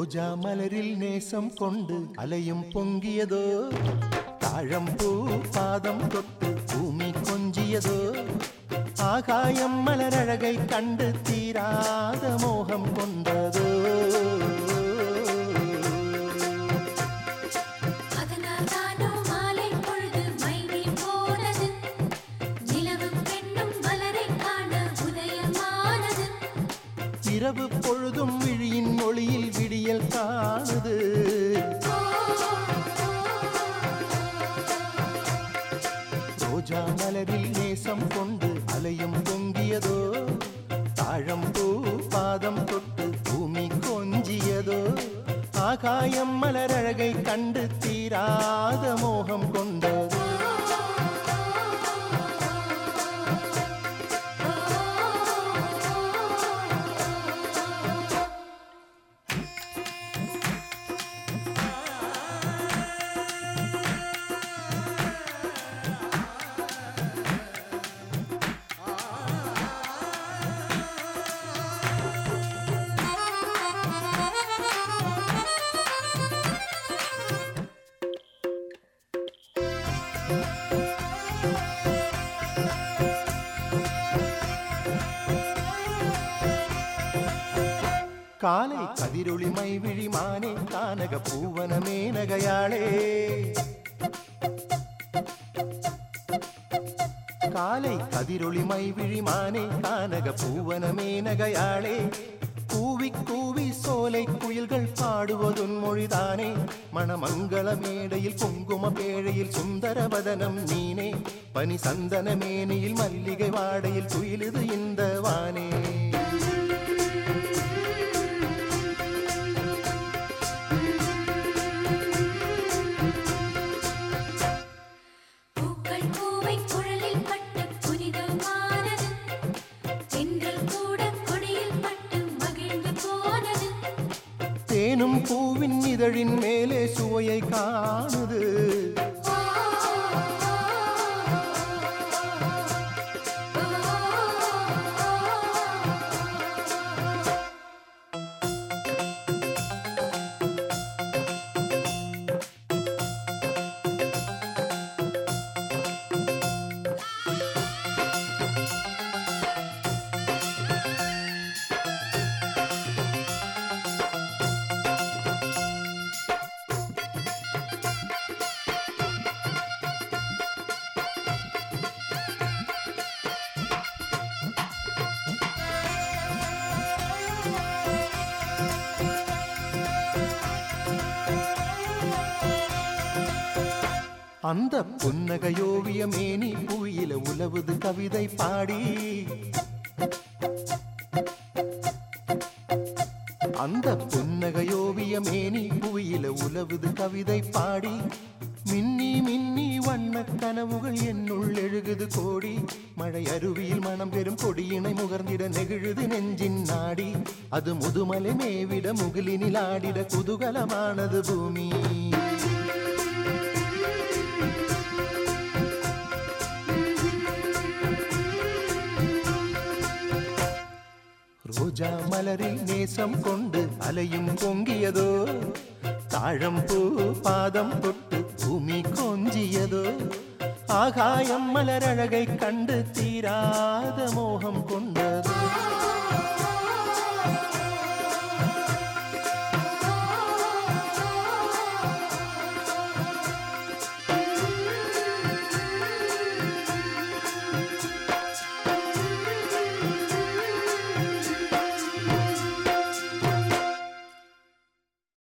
ரோஜா மலரில் நேசம் கொண்டு அலையும் பொங்கியதோ தாழம்பூ பாதம் தொட்டு பூமி கொஞ்சியதோ ஆகாயம் மலரழகை கண்டு தீராத மோகம் கொண்டதோ அதனால் தானோ மாலை பொழுது மைவி போனது நிலவும் பெண்ணும் மலரைக் காண உதயமானது இரவு பொழுதும் விழியின் ஒளியில் விடியல் காணுது ரோஜா மலரில் நேசம் கொண்டு அலையும் பொங்கியதோ தாழம்பூ பாதம் தொட்டு பூமி கொஞ்சியதோ ஆகாயம் மலரழகை கண்டு தீராத மோகம் கொண்டதோ காலை கதிரொளி மைவிழி மானே கானக பூவனமே நகையாளே காலை கதிரொளி மைவிழி மானே கானக பூவனமே நகையாளே கூவி கூவி சோலை குயில்கள் பாடுவதுன் மொழிதானே மணமங்கள மேடையில் குங்கும பேழையில் சுந்தரவதனம் நீனே பனி சந்தன மேனியில் மல்லிகை வாடையில் துயிலுது இந்த வானே பூக்கள் பூவை குழலில் பட்டு புனிதமானது பெண்கள் கூட கொடியில் பட்டு மகிழ்ந்து போனது தேனும் பூவின் இதழின் மேலே சுவையை காணுது அந்த புன்னகையோவிய மேனி புவியில உலவுது கவிதை பாடி அந்த புன்னகையோவிய மேனி புவியில உலவுது கவிதை பாடி மின்னி மின்னி வண்ண கனவுகள் என்னுள் எழுகுது கோடி மழை அருவியில் மனம் பெறும் கொடியினை முகர்ந்திட நெகிழுது நெஞ்சின் நாடி அது முதுமலை மேவிட முகிலினில் ஆடிட குதூகலமானது பூமி ரோஜா மலரில் நேசம் கொண்டு அலையும் பொங்கியதோ தாழம்பூ பாதம் தொட்டு பூமி கொஞ்சியதோ ஆகாயம் மலரழகை கண்டு தீராத மோகம் கொண்டதோ